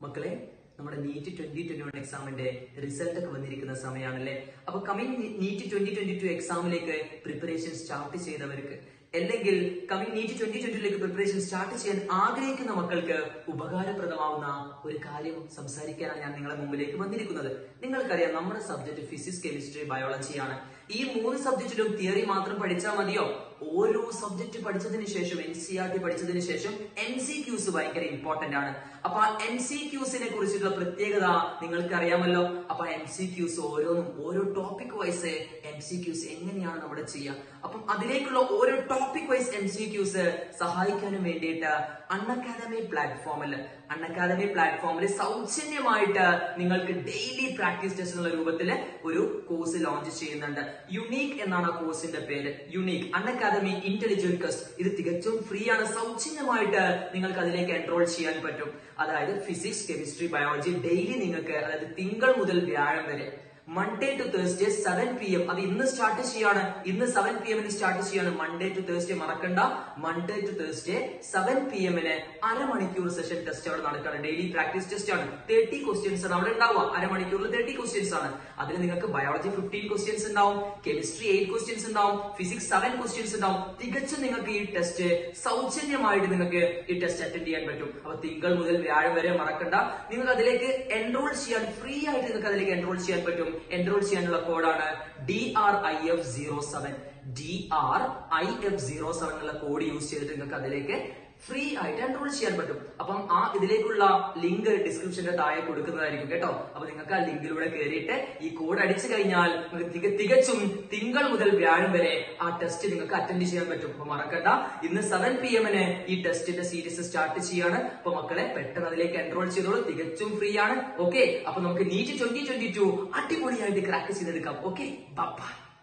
മക്കളെ നമ്മുടെ NEET twenty twenty one എക്സാമിന്റെ റിസൾട്ട് ഒക്കെ വന്നിരിക്കുന്ന സമയമാണല്ലേ അപ്പൊ coming NEET twenty twenty two എക്സാമിലേക്ക് പ്രിപ്പറേഷൻ സ്റ്റാർട്ട് ചെയ്തവർക്ക് അല്ലെങ്കിൽ കമ്മിങ് നീറ്റ് ട്വന്റി ട്വന്റിയിലേക്ക് പ്രിപ്പറേഷൻ സ്റ്റാർട്ട് ചെയ്യാൻ ആഗ്രഹിക്കുന്ന മക്കൾക്ക് ഉപകാരപ്രദമാവുന്ന ഒരു കാര്യം സംസാരിക്കാനാണ് ഞാൻ നിങ്ങളെ മുമ്പിലേക്ക് വന്നിരിക്കുന്നത് നിങ്ങൾക്കറിയാം നമ്മുടെ സബ്ജക്ട് ഫിസിക്സ് കെമിസ്ട്രി ബയോളജിയാണ് ഈ മൂന്ന് സബ്ജക്റ്റിലും തിയറി മാത്രം പഠിച്ചാൽ മതിയോ ഓരോ സബ്ജക്ട് പഠിച്ചതിന് ശേഷം എൻ സി ആർ ടി പഠിച്ചതിന് ശേഷം എൻ സി ക്യൂസ് ഭയങ്കര ഇമ്പോർട്ടന്റ് ആണ് അപ്പൊ ആ എൻ സി ക്യൂസിനെ കുറിച്ചിട്ടുള്ള പ്രത്യേകത നിങ്ങൾക്ക് അറിയാമല്ലോ അപ്പൊ എൻ സി ക്യൂസ് ഓരോന്നും ഓരോ topic wise N C Qs എങ്ങനെയാണ് നമ്മുടെ ചെയ്യുക അപ്പം അതിലേക്കുള്ള ഓരോ topic wise N C Qs സഹായിക്കാനും വേണ്ടിയിട്ട് അൺ അക്കാദമി പ്ലാറ്റ്ഫോമിൽ അൺ അക്കാദമി പ്ലാറ്റ്ഫോമിൽ സൗജന്യമായിട്ട് നിങ്ങൾക്ക് ഡെയിലി പ്രാക്ടീസ് ടെസ്റ്റ് എന്നുള്ള രൂപത്തിൽ ഒരു കോഴ്സ് ലോഞ്ച് ചെയ്യുന്നുണ്ട് യുണീക്ക് എന്നാണ് ആ കോഴ്സിന്റെ പേര് യുണീക്ക് അൺ അക്കാദമി ഇന്റലിജന്റ് കസ്റ്റ് ഇത് തികച്ചും ഫ്രീ ആണ് സൗജന്യമായിട്ട് നിങ്ങൾക്ക് അതിലേക്ക് എൻറോൾ ചെയ്യാൻ പറ്റും അതായത് ഫിസിക്സ് കെമിസ്ട്രി ബയോളജി ഡെയിലി നിങ്ങൾക്ക് അതായത് തിങ്കൾ മുതൽ വ്യാഴം വരെ Monday to Thursday seven P M അത് ഇന്ന് സ്റ്റാർട്ട് ചെയ്യാണ് ഇന്ന് സെവൻ പി എമ്മിന് സ്റ്റാർട്ട് ചെയ്യാണ് മൺഡേ ടു തേഴ്സ്ഡേ മറക്കണ്ട Monday to Thursday seven P എമ്മിന് അരമണിക്കൂർ സെഷൻ ടെസ്റ്റ് അവിടെ നടക്കുകയാണ് ഡെയിലി പ്രാക്ടീസ് ടെസ്റ്റ് ആണ് തേർട്ടി ക്വസ്റ്റ്യൻസ് ആണ് അവിടെ ഉണ്ടാവുക അരമണിക്കൂറിൽ തേർട്ടി ക്വസ്റ്റ്യൻസ് ആണ് അതിൽ നിങ്ങൾക്ക് ബയോളജി ഫിഫ്റ്റീൻ ക്വസ്റ്റ്യൻസ് ഉണ്ടാവും കെമിസ്ട്രി എയ്റ്റ് ക്വസ്റ്റ്യൻസ് ഉണ്ടാവും ഫിസിക്സ് സെവൻ ക്വസ്റ്റ്യൻസ് ഉണ്ടാവും തികച്ചും നിങ്ങൾക്ക് ഈ ടെസ്റ്റ് സൗജന്യമായിട്ട് നിങ്ങൾക്ക് ഈ ടെസ്റ്റ് അറ്റൻഡ് ചെയ്യാൻ പറ്റും അപ്പൊ തിങ്കൾ മുതൽ വ്യാഴം വരെ മറക്കണ്ട നിങ്ങൾക്ക് അതിലേക്ക് എൻറോൾ ചെയ്യാൻ ഫ്രീ ആയിട്ട് നിങ്ങൾക്ക് അതിലേക്ക് എൻറോൾ ചെയ്യാൻ പറ്റും എൻറോൾ ചെയ്യാനുള്ള കോഡാണ് D R I F zero seven D R I F zero seven എന്നുള്ള കോഡ് യൂസ് ചെയ്തിട്ട് നിങ്ങൾക്ക് അതിലേക്ക് ഫ്രീ ആയിട്ട് എൻറോൾ ചെയ്യാൻ പറ്റും അപ്പം ആ ഇതിലേക്കുള്ള ലിങ്ക് ഡിസ്ക്രിപ്ഷന്റെ താഴെ കൊടുക്കുന്നതായിരിക്കും കേട്ടോ അപ്പൊ നിങ്ങൾക്ക് ആ ലിങ്കിലൂടെ കയറിയിട്ട് ഈ കോഡ് അടിച്ചു കഴിഞ്ഞാൽ നിങ്ങൾക്ക് തിക- തികച്ചും തിങ്കൾ മുതൽ വ്യാഴം വരെ ആ ടെസ്റ്റ് നിങ്ങൾക്ക് അറ്റൻഡ് ചെയ്യാൻ പറ്റും അപ്പൊ മറക്കണ്ട ഇന്ന് സെവൻ പി എമ്മിന് ഈ ടെസ്റ്റിന്റെ സീരീസ് സ്റ്റാർട്ട് ചെയ്യാണ് അപ്പൊ മക്കളെ പെട്ടെന്ന് അതിലേക്ക് എൻറോൾ ചെയ്തോളൂ തികച്ചും ഫ്രീ ആണ് ഓക്കെ അപ്പൊ നമുക്ക് നീറ്റ് ട്വന്റി ട്വന്റി ടു അടിപൊളിയായിട്ട് ക്രാക്ക് ചെയ്തെടുക്കാം ഓക്കെ ബൈ